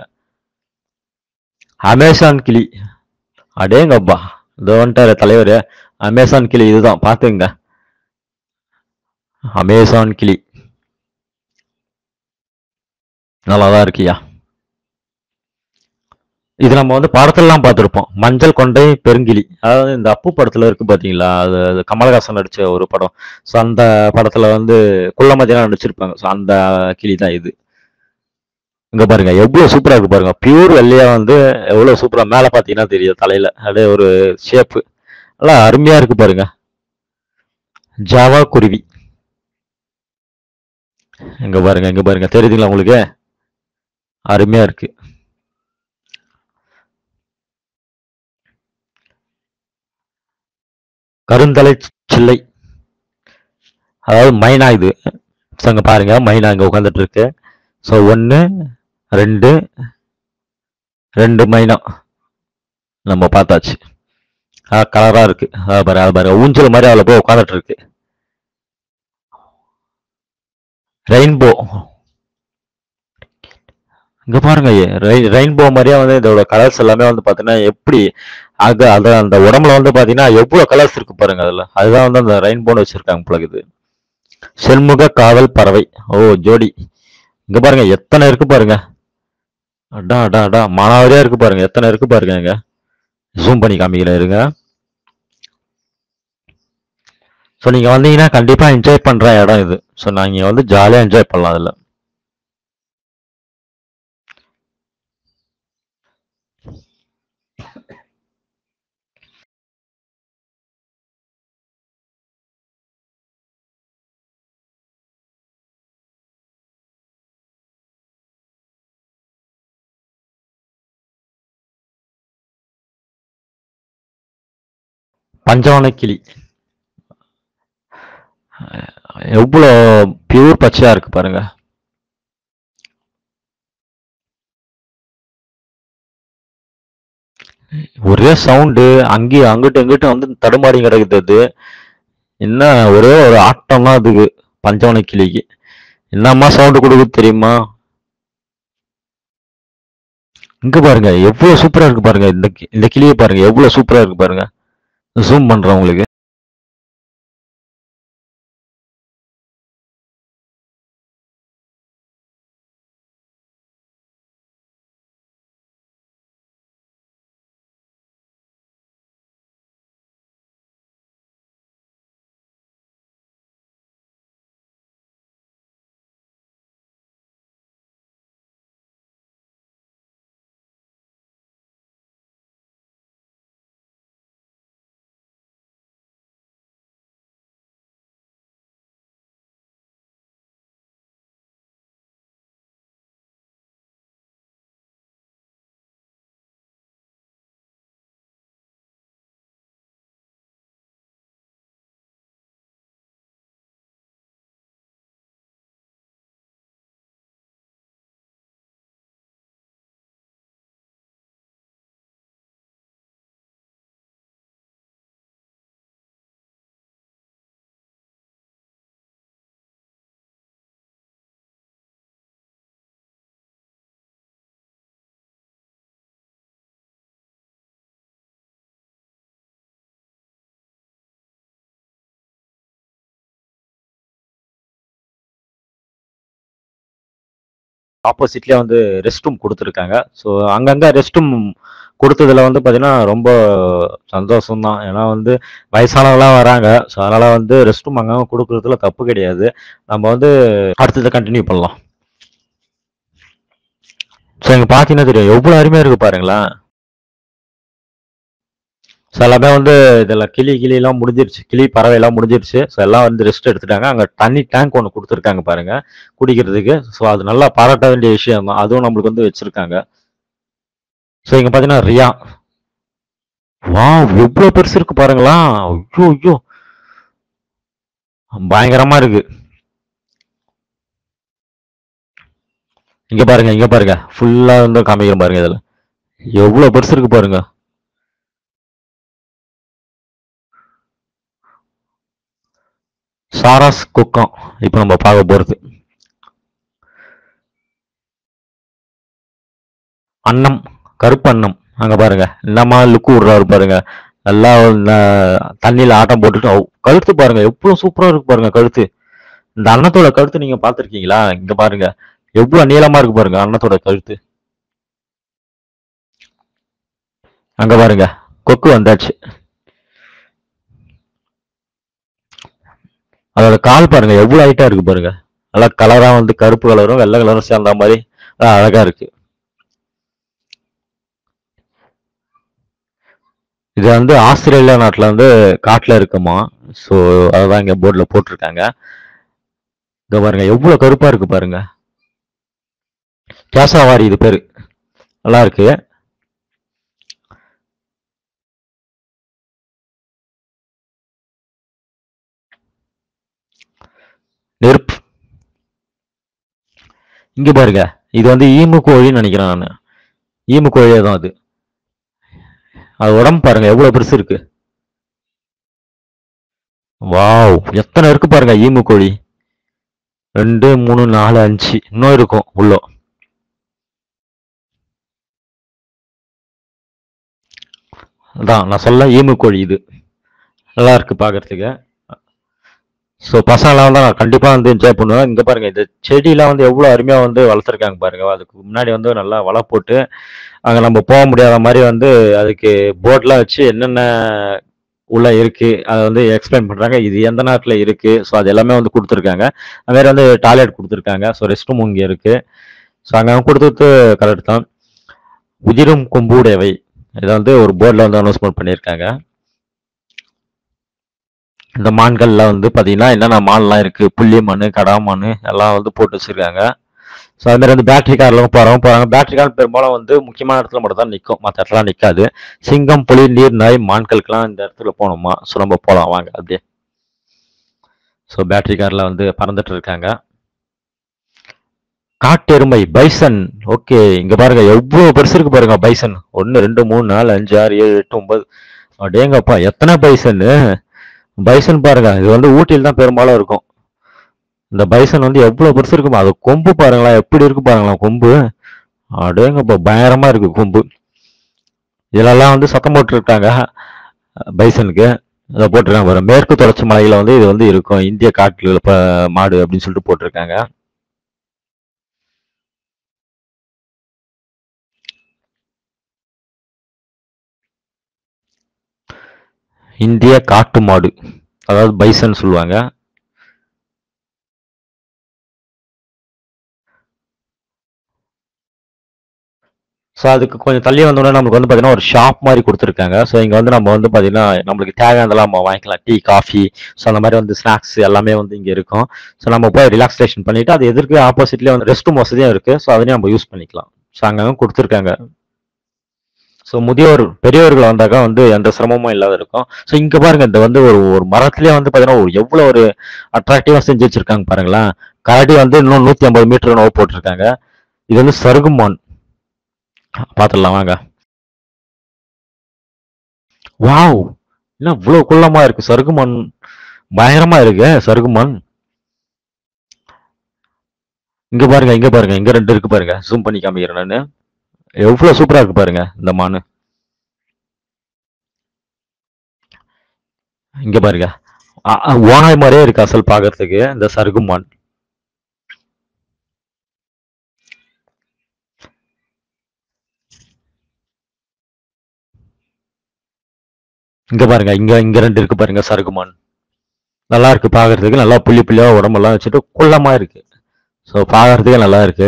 அமேசான் கிளி அடேங்கப்பா இதோ வந்துட்டாரு தலைவர் அமேசான் கிளி இதுதான் பாத்துங்க அமேசான் கிளி நல்லாதான் இருக்கியா இது நம்ம வந்து படத்துலலாம் பார்த்துருப்போம் மஞ்சள் கொண்டை பெருங்கிளி அதாவது இந்த அப்பு படத்துல இருக்கு பாத்தீங்களா அது அது கமலஹாசன் நடிச்ச ஒரு படம் ஸோ அந்த படத்துல வந்து குள்ளமதியெல்லாம் நடிச்சிருப்பாங்க ஸோ அந்த கிளி தான் இது இங்க பாருங்க எவ்வளவு சூப்பரா இருக்கு பாருங்க பியூர் வெள்ளையா வந்து எவ்வளவு சூப்பரா மேல பாத்தீங்கன்னா தெரியும் தலையில அப்படியே ஒரு ஷேப்பு நல்லா அருமையா இருக்கு பாருங்க ஜாவா குருவி இங்க பாருங்க இங்க பாருங்க தெரியுதுங்களா உங்களுக்கு அருமையா இருக்கு கருந்தலை சில்லை அதாவது மைனா இது ஸோ இங்க பாருங்க மைனா இங்க உட்காந்துட்டு இருக்கு ஸோ ஒன்று ரெண்டு ரெண்டு மைனா நம்ம பார்த்தாச்சு கலரா இருக்கு அது பாரு அது பாரு ஊஞ்சல் மாதிரி அதில் போய் உட்காந்துட்டு இருக்கு ரெயின்போ இங்க பாருங்க ரெயின்போ மாதிரியே வந்து இதோட கலர்ஸ் எல்லாமே வந்து பாத்தீங்கன்னா எப்படி அது அது அந்த உடம்புல வந்து பாத்தீங்கன்னா எவ்வளவு கலர்ஸ் இருக்கு பாருங்க அதுல அதுதான் வந்து அந்த ரெயின்போன்னு வச்சிருக்காங்க போல இது செல்முக காவல் பறவை ஓ ஜோடி இங்க பாருங்க எத்தனை இருக்கு பாருங்க அடா அடா அடா மானாவரியா இருக்கு பாருங்க எத்தனை இருக்கு பாருங்க இங்க ஜூம் பண்ணி காமிக்கிறேன் இருங்க ஸோ நீங்க வந்தீங்கன்னா கண்டிப்பா என்ஜாய் பண்ற இடம் இது ஸோ நீங்க வந்து ஜாலியா என்ஜாய் பண்ணலாம் அதுல பஞ்சவன கிளி எவ்வளோ பியூர் பச்சையா இருக்கு பாருங்க. ஒரே சவுண்டு அங்கேயும் அங்கிட்டும் இங்கிட்டும் வந்து தடுமாறி கிடக்குது அது. என்ன ஒரே ஒரு ஆட்டம் தான் அதுக்கு பஞ்சவர்ண கிளிக்கு. என்னம்மா சவுண்ட் குடுக்குது தெரியுமா? இங்க பாருங்க எவ்வளோ சூப்பரா இருக்கு பாருங்க. இந்த கி இந்த கிளிய பாருங்க எவ்வளோ சூப்பரா இருக்கு பாருங்க. ஜூம் பண்றேன் உங்களுக்கு. ஆப்போசிட்லயே வந்து ரெஸ்ட் ரூம் குடுத்துருக்காங்க. ஸோ அங்கங்க ரெஸ்ட் ரூம் குடுத்ததுல வந்து பார்த்தீங்கன்னா, ரொம்ப சந்தோஷம் தான். ஏன்னா வந்து வயசானவங்கலாம் வராங்க. ஸோ அதனால வந்து ரெஸ்ட் ரூம் அங்கங்க குடுக்குறதுல தப்பு கிடையாது. நம்ம வந்து அடுத்தத கன்டின்யூ பண்ணலாம். ஸோ இங்க பார்த்தீங்கன்னா தெரியும். எவ்வளோ அருமையா இருக்கு பாருங்களேன். ஸோ எல்லாமே வந்து இதுல கிளி கிளிலாம் முடிஞ்சிருச்சு. கிளி, பறவைலாம் முடிஞ்சிருச்சு. ஸோ எல்லாம் வந்து ரெஸ்ட் எடுத்துட்டாங்க. அங்க தண்ணி டேங்க் ஒண்ணு குடுத்துருக்காங்க பாருங்க, குடிக்கிறதுக்கு. ஸோ அது நல்லா பாராட்ட வேண்டிய விஷயம் தான். அதுவும் நம்மளுக்கு வந்து வச்சிருக்காங்க. ஸோ இங்க பார்த்தீங்கன்னா ரியா. வாவ்! எவ்வளோ பெருசு இருக்கு பாருங்களா! ஐயோ! ஐயோ! பயங்கரமா இருக்கு. இங்க பாருங்க, இங்க பாருங்க. ஃபுல்லா வந்து காமிக்கிறேன் பாருங்க இதுல. எவ்வளோ பெருசு இருக்கு பாருங்க. சாராஸ் குக்கம். இப்ப நம்ம பார்க்க போறது. அன்னம், கருப்பு அன்னம். அங்க பாருங்க. என்னம்மா லுக் விடுறாரு பாருங்க. நல்லா ந தண்ணீல ஆட்டம் போட்டுட்டு அவ் கழுத்து பாருங்க. எவ்வளோ சூப்பரா இருக்கு பாருங்க கழுத்து. இந்த அன்னத்தோட கழுத்து நீங்க பார்த்துருக்கீங்களா? இங்க பாருங்க. எவ்வளோ நீளமா இருக்கு பாருங்க அன்னத்தோட கழுத்து. அங்க பாருங்க. கொக்கு வந்தாச்சு. அதோட கால் பாருங்க. எவ்வளோ ஹைட்டா இருக்கு பாருங்க. நல்லா கலரா வந்து கருப்பு கலரும், வெள்ள கலரும் சேர்ந்தா மாரி அ அழகா இருக்கு. இது வந்து ஆஸ்திரேலியா நாட்டுல வந்து காட்டுல இருக்குமா. ஸோ அதுதான் இங்க போர்டுல போட்டுருக்காங்க. இங்க பாருங்க. எவ்வளோ கருப்பா இருக்கு பாருங்க. கேசாவாரி இது பேரு. நல்லா இருக்கு. நெருப்பு. இங்க பாருங்க. இது வந்து ஈமு கோழின்னு நெனைக்கிறேன் நானு. ஈமு கோழியே தான் அது. அது உடம்பு பாருங்க எவ்வளோ பெருசு இருக்கு. வாவ்! எத்தன இருக்கு பாருங்க ஈமு கோழி. 2, 3, 4, 5 இன்னும் இருக்கும் உள்ள. அதான் நான் சொல்ல ஈமு கோழி இது. நல்லா இருக்கு பார்க்கறதுக்கு. ஸோ பசங்கலாம் வந்தா நான் கண்டிப்பா வந்து என்ஜாய் பண்ணுவேன். இங்க பாருங்க. இந்த செடிலாம் வந்து எவ்வளோ அருமையா வந்து வளர்த்துருக்காங்க பாருங்க. அதுக்கு முன்னாடி வந்து நல்லா வலை போட்டு, அங்க நம்ம போ முடியாத மாரி வந்து அதுக்கு போர்ட்லாம் வச்சு என்னென்ன உள்ள இருக்கு, அத வந்து எக்ஸ்பிளைன் பண்றாங்க. இது எந்த நாட்டுல இருக்கு. ஸோ அது எல்லாமே வந்து குடுத்துருக்காங்க. அது மாரி வந்து டாய்லெட் குடுத்துருக்காங்க. ஸோ ரெஸ்ட் ரூமும் இங்க இருக்கு. ஸோ அங்க குடுத்தது கரெக்ட் தான். உதிரும் கொம்புடையவை. இத வந்து ஒரு போர்ட்ல வந்து அனௌன்ஸ்மென்ட் பண்ணியிருக்காங்க. இந்த மான்கள்ல வந்து பார்த்தீங்கன்னா, என்னென்ன மான்லாம் இருக்கு. புள்ளி மானு, கடா மானு எல்லாம் வந்து போட்டு வச்சிருக்காங்க. ஸோ அது மாரி வந்து பேட்டரி கார்ல போறவங்க போறாங்க. பேட்டரி கார் பெரும்பாலும் வந்து முக்கியமான இடத்துல மட்டும் தான் நிக்கும். மத்த இடத்துலலாம் நிக்காது. சிங்கம், புலி, நீர் நாய், மான்களுக்கெல்லாம் இந்த இடத்துல போணுமா. ஸோ நம்ம போலாம் வாங்க அப்படியே. ஸோ பேட்டரி கார்ல வந்து பறந்துட்டு இருக்காங்க காட்டெருமை பைசன் ஓகே இங்க பாருங்க எவ்வளவு பெருசு இருக்கு பாருங்க பைசன் ஒன்னு ரெண்டு மூணு நாலு அஞ்சு ஆறு ஏழு எட்டு ஒன்பது அடேங்கப்பா எத்தனை பைசன் பைசன் பாருங்க இது வந்து ஊட்டியில் தான் பெரும்பாலும் இருக்கும் இந்த பைசன் வந்து எவ்வளவு பெருசு இருக்குமா அது கொம்பு பாருங்களா எப்படி இருக்கு பாருங்களா கொம்பு அடேங்கப்பா பயங்கரமா இருக்கு கொம்பு இதுலெல்லாம் வந்து சத்தம் போட்டுருக்காங்க பைசனுக்கு இதை போட்டிருக்காங்க பாருங்க மேற்கு தொடர்ச்சி மலையில வந்து இது வந்து இருக்கும் இந்திய காட்டு ப- மாடு அப்படின்னு சொல்லிட்டு போட்டிருக்காங்க இந்திய காட்டு மாடு அதாவது பைசன் சொல்லுவாங்க ஸோ அதுக்கு கொஞ்சம் தள்ளி வந்தோடனே நமக்கு வந்து பார்த்தீங்கன்னா ஒரு ஷாப் மாதிரி கொடுத்துருக்காங்க ஸோ இங்கே வந்து நம்ம வந்து பார்த்தீங்கன்னா நம்மளுக்கு தேவையானதெல்லாம் நம்ம வாங்கிக்கலாம் டீ காஃபி ஸோ அந்த மாதிரி வந்து ஸ்நாக்ஸ் எல்லாமே வந்து இங்கே இருக்கும் ஸோ நம்ம போய் ரிலாக்ஸேஷன் பண்ணிட்டு அது எதிர்க்கு ஆப்போசிட்லேயே வந்து ரெஸ்ட் ரூம் வசதியும் இருக்குது ஸோ அதையும் நம்ம யூஸ் பண்ணிக்கலாம் ஸோ அங்கங்கே கொடுத்துருக்காங்க ஸோ முதியோர் பெரியவர்கள் வந்தாக்கா வந்து எந்த சிரமமும் இல்லாத இருக்கும் ஸோ இங்கே பாருங்க இந்த வந்து ஒரு ஒரு மரத்துலேயே வந்து பார்த்தீங்கன்னா ஒரு எவ்வளோ ஒரு அட்ராக்டிவாக செஞ்சு வச்சிருக்காங்க பாருங்களேன் கரடி வந்து இன்னும் நூற்றி ஐம்பது மீட்டர் நோவு போட்டிருக்காங்க இது வந்து சருகுமான் பார்த்துடலாம் வாங்க வாவ் என்ன இவ்வளவு குள்ளமா இருக்கு சருகுமண் பயங்கரமா இருக்கு சருகுமண் இங்க பாருங்க இங்க பாருங்க இங்க ரெண்டு இருக்கு பாருங்க ஜூம் பண்ணி காமிக்கிறேன் நானு எவ்வளவு சூப்பரா இருக்கு பாருங்க இந்த மானு இங்க பாருங்க அ- அ, ஓனாய் மாதிரியே இருக்கு அசல் பாக்குறதுக்கு இந்த சருகுமான் இங்க பாருங்க இங்க இங்க ரெண்டு இருக்கு பாருங்க சருகுமான் நல்லா இருக்கு பாக்குறதுக்கு நல்லா புள்ளி புள்ளியா உடம்பெல்லாம் வச்சுட்டு குள்ளமா இருக்கு ஸோ பாக்குறதுக்கு நல்லா இருக்கு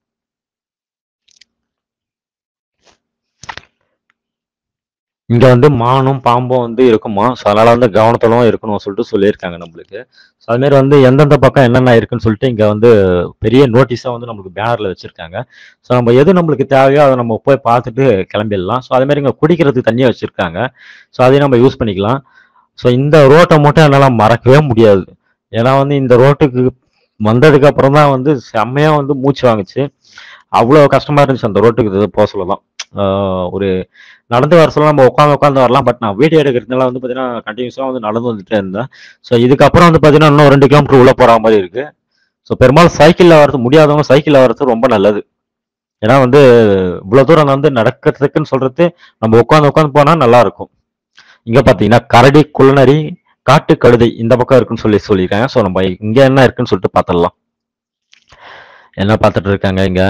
இங்க வந்து மானும் பாம்பும் வந்து இருக்குமா ஸோ அதனால வந்து கவனத்தோட இருக்கணும் சொல்லிட்டு சொல்லியிருக்காங்க நம்மளுக்கு ஸோ அது மாதிரி வந்து எந்தெந்த பக்கம் என்னென்ன இருக்குன்னு சொல்லிட்டு இங்க வந்து பெரிய நோட்டீஸா வந்து நம்மளுக்கு பேனர்ல வச்சிருக்காங்க ஸோ நம்ம எது நம்மளுக்கு தேவையோ அதை நம்ம போய் பார்த்துட்டு கிளம்பிடலாம் ஸோ அதே மாதிரி இங்க குடிக்கிறதுக்கு தண்ணியை வச்சிருக்காங்க ஸோ அதையும் நம்ம யூஸ் பண்ணிக்கலாம் ஸோ இந்த ரோட்டை மட்டும் என்னால் மறக்கவே முடியாது ஏன்னா வந்து இந்த ரோட்டுக்கு வந்ததுக்கு அப்புறம் தான் வந்து செம்மையா வந்து மூச்சு வாங்குச்சு அவ்வளோ கஷ்டமா இருந்துச்சு அந்த ரோட்டுக்கு இது போக சொல்லலாம் ஆஹ் ஒரு நடந்து வர சொல்ல நம்ம உட்காந்து உட்காந்து வரலாம் பட் நான் வீடியோ எடுக்கிறதுனால வந்து பார்த்தீங்கன்னா கண்டினியூஸாக வந்து நடந்து வந்துட்டே இருந்தேன் ஸோ இதுக்கப்புறம் வந்து பார்த்தீங்கன்னா இன்னும் ரெண்டு கிலோமீட்டர் உள்ள போற மாதிரி இருக்கு ஸோ பெரும்பாலும் சைக்கிளில் வரது முடியாதவங்க சைக்கிளில் வரது ரொம்ப நல்லது ஏன்னா வந்து இவ்வளோ தூரம் வந்து நடக்கிறதுக்குன்னு சொல்றது நம்ம உட்காந்து உட்காந்து போனா நல்லா இருக்கும் இங்க பாத்தீங்கன்னா கரடி குள்ளநரி காட்டு கழுதை இந்த பக்கம் இருக்குன்னு சொல்லி சொல்லியிருக்காங்க ஸோ நம்ம இங்க என்ன இருக்குன்னு சொல்லிட்டு பார்த்துடலாம் என்ன பார்த்துட்டு இருக்காங்க இங்க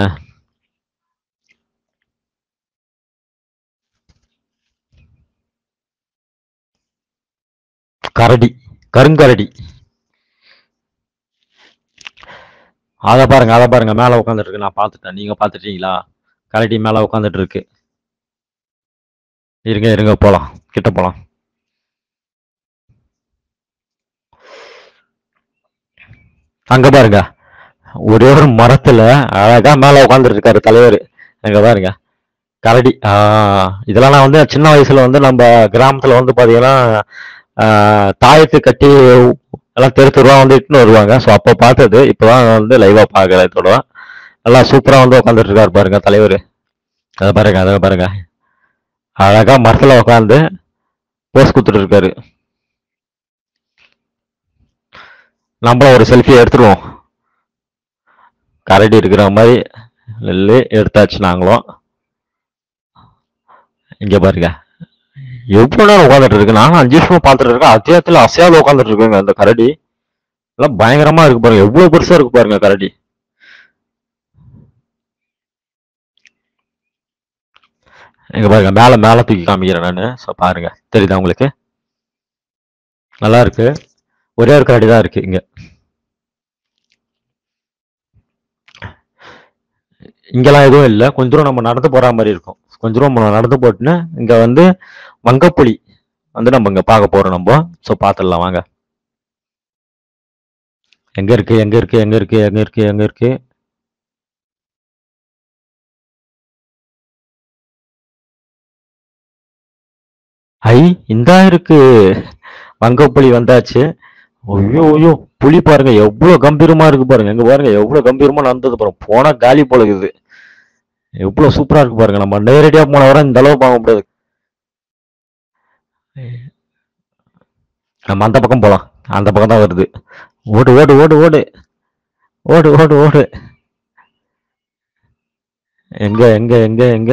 கரடி கருங்கரடி அத பாருங்க அத பாருங்க மேல உட்காந்துட்டு இருக்கு நான் பார்த்துட்டேன் நீங்க பார்த்துட்டீங்களா கரடி மேல உட்காந்துட்டு இருக்கு இருங்க இருங்க போலாம் கிட்ட போலாம் அங்க பாருங்க ஒரே ஒரு மரத்துல அழகா மேல உட்காந்துட்டு இருக்காரு தலைவர் அங்க பாருங்க கரடி ஆஹ் இதெல்லாம் நான் வந்து சின்ன வயசுல வந்து நம்ம கிராமத்துல வந்து பாத்தீங்கன்னா ஆஹ் தாயத்து கட்டி எல்லாம் தெரு தெருவா வந்து இட்டுன்னு வருவாங்க ஸோ அப்போ பார்த்தது இப்போதான் வந்து லைவா பார்க்கல இதோட நல்லா சூப்பரா வந்து உட்காந்துட்டு இருக்காரு பாருங்க தலைவர் அதை பாருங்க அதை பாருங்க அழகா மரத்துல உட்காந்து போஸ் கொடுத்துட்டு இருக்காரு நம்மளும் ஒரு செல்ஃபி எடுத்துருவோம் கரடி இருக்கிற மாதிரி நெல்லு எடுத்தாச்சு நாங்களும் இங்க பாருங்க எவ்வளவு நேரம் உட்காந்துட்டு இருக்கு நானும் அஞ்சு நிமிஷமா பார்த்துட்டு இருக்கேன் அத்தியாயத்துல அசையாத உட்காந்துட்டு இருக்குங்க அந்த கரடி எல்லாம் பயங்கரமா இருக்கு பாருங்க எவ்வளவு பெருசா இருக்கு பாருங்க கரடி இங்க பாருங்க மேல மேல தூக்கி காமிக்கிறேன் நானு ஸோ பாருங்க தெரியுதா உங்களுக்கு நல்லா இருக்கு ஒரே ஒரு கரடி தான் இருக்கு இங்க இங்கெல்லாம் எதுவும் இல்லை கொஞ்ச தூரம் நம்ம நடந்து போற மாதிரி இருக்கும் கொஞ்ச தூரம் நம்ம நடந்து போட்டுன்னு இங்க வந்து வங்கப்புலி வந்து நம்ம இங்க பார்க்க போறோம் நம்ம ஸோ பார்த்துடலாம் வாங்க எங்க இருக்கு எங்க இருக்கு எங்க இருக்கு எங்க இருக்கு எங்க இருக்கு ஐ இந்தா இருக்கு வங்கப்புலி வந்தாச்சு ஐயோ ஐயோ புலி பாருங்க எவ்வளவு கம்பீரமா இருக்கு பாருங்க எங்க பாருங்க எவ்வளவு கம்பீரமா நடந்தது பாருங்க போனா காலி போல இருக்குது எவ்வளவு சூப்பரா இருக்கு பாருங்க நம்ம நேரடியா போன வர இந்த அளவு பார்க்க முடியாது நம்ம அந்த பக்கம் போலாம் அந்த பக்கம் தான் வருது ஓடு ஓடு ஓடு ஓடு ஓடு ஓடு ஓடு எங்க எங்க எங்க எங்க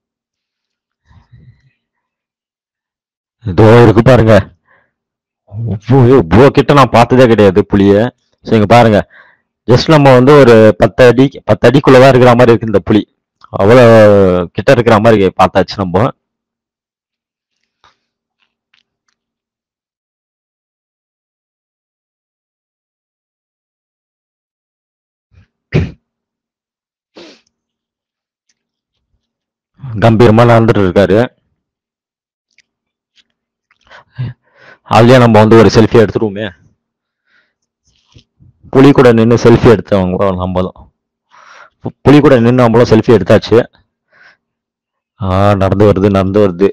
இதோ இருக்கு பாருங்க இவ்வளோ இவ்வளோ கிட்ட நான் பார்த்ததே கிடையாது புளிய ஸோ இங்க பாருங்க ஜஸ்ட் நம்ம வந்து ஒரு பத்து அடி பத்து அடிக்குள்ளதான் இருக்கிற மாதிரி இருக்கு இந்த புலி அவ்வளோ கிட்ட இருக்கிற மாதிரி பார்த்தாச்சு நம்ம கம்பீரமா நடந்துட்டு இருக்காரு அதுலயே நம்ம வந்து ஒரு செல்ஃபி எடுத்துருவோமே புலி கூட நின்று செல்ஃபி எடுத்தவங்க நம்மளும் பு- புலி கூட நின்று நம்மளும் செல்ஃபி எடுத்தாச்சு ஆ நடந்து வருது நடந்து வருது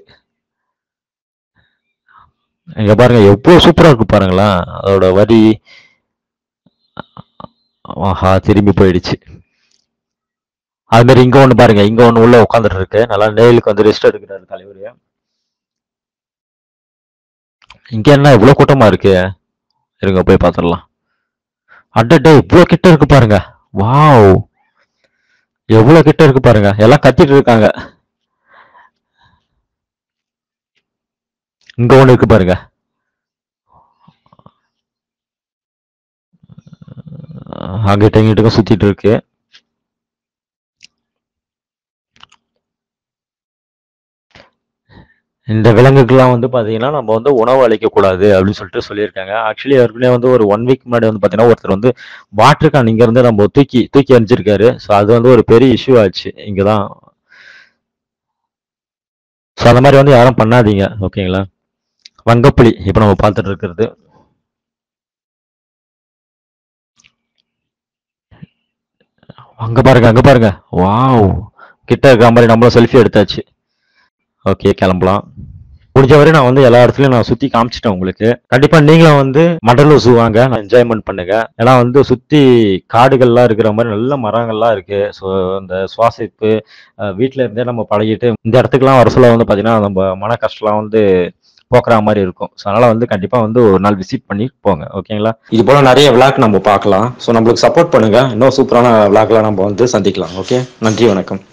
இங்க பாருங்க எவ்வளவு சூப்பரா இருக்கு பாருங்களேன் அதோட வரி ஆஹா திரும்பி போயிடுச்சு அது மாதிரி இங்க ஒண்ணு பாருங்க இங்க ஒண்ணு உள்ள உட்காந்துட்டு இருக்கு நல்லா நேலுக்கு வந்து ரெஸ்ட் எடுக்கிறாரு தலைவர் இங்க என்ன இவ்வளவு கூட்டமா இருக்கு இருங்க போய் பார்த்துடலாம் அடடே இவ்வளவு கிட்ட இருக்கு பாருங்க வாவ் எவ்வளவு கிட்ட இருக்கு பாருங்க எல்லாம் கத்திட்டு இருக்காங்க இங்க ஒண்ணு இருக்கு பாருங்க அஹ் அங்கிட்ட இங்கிட்டுக்கும் சுத்திட்டு இருக்கு இந்த விலங்குக்கெல்லாம் வந்து பாத்தீங்கன்னா நம்ம வந்து உணவு அளிக்க கூடாது அப்படின்னு சொல்லிட்டு சொல்லியிருக்காங்க ஆக்சுவலி ஏற்கனவே வந்து ஒரு ஒன் வீக் முன்னாடி வந்து பாத்தீங்கன்னா ஒருத்தர் வந்து வாட்டர் கேன் இங்க இருந்து நம்ம தூக்கி தூக்கி எறிஞ்சிருக்காரு ஸோ அது வந்து ஒரு பெரிய இஷ்யூ ஆச்சு இங்கதான் ஸோ அந்த மாதிரி வந்து யாரும் பண்ணாதீங்க ஓகேங்களா வங்கப்புலி இப்போ நம்ம பார்த்துட்டு இருக்கிறது அங்க பாருங்க அங்க பாருங்க வாவ் கிட்ட இருக்கிற மாதிரி நம்மளும் செல்ஃபி எடுத்தாச்சு ஓகே கிளம்பலாம் முடிஞ்ச வரை நான் வந்து எல்லா இடத்துலயும் நான் சுத்தி காமிச்சிட்டேன் உங்களுக்கு கண்டிப்பா நீங்களும் வந்து மண்டலூர் ஜூ வாங்க நான் என்ஜாய்மெண்ட் பண்ணுங்க ஏன்னா வந்து சுத்தி காடுகள்லாம் இருக்கிற மாதிரி நல்ல மரங்கள்லாம் இருக்கு ஸோ இந்த சுவாசிப்பு அஹ் வீட்ல இருந்தே நம்ம பழகிட்டு இந்த இடத்துக்குலாம் வர சொல்ல வந்து பாத்தீங்கன்னா நம்ம மன கஷ்டம்லாம் வந்து போக்குற மாதிரி இருக்கும் ஸோ அதனால வந்து கண்டிப்பா வந்து ஒரு நாள் விசிட் பண்ணி போங்க ஓகேங்களா இது போல நிறைய விளாக் நம்ம பார்க்கலாம் ஸோ நம்மளுக்கு சப்போர்ட் பண்ணுங்க இன்னும் சூப்பரான விளாக்லாம் நம்ம வந்து சந்திக்கலாம் ஓகே நன்றி வணக்கம்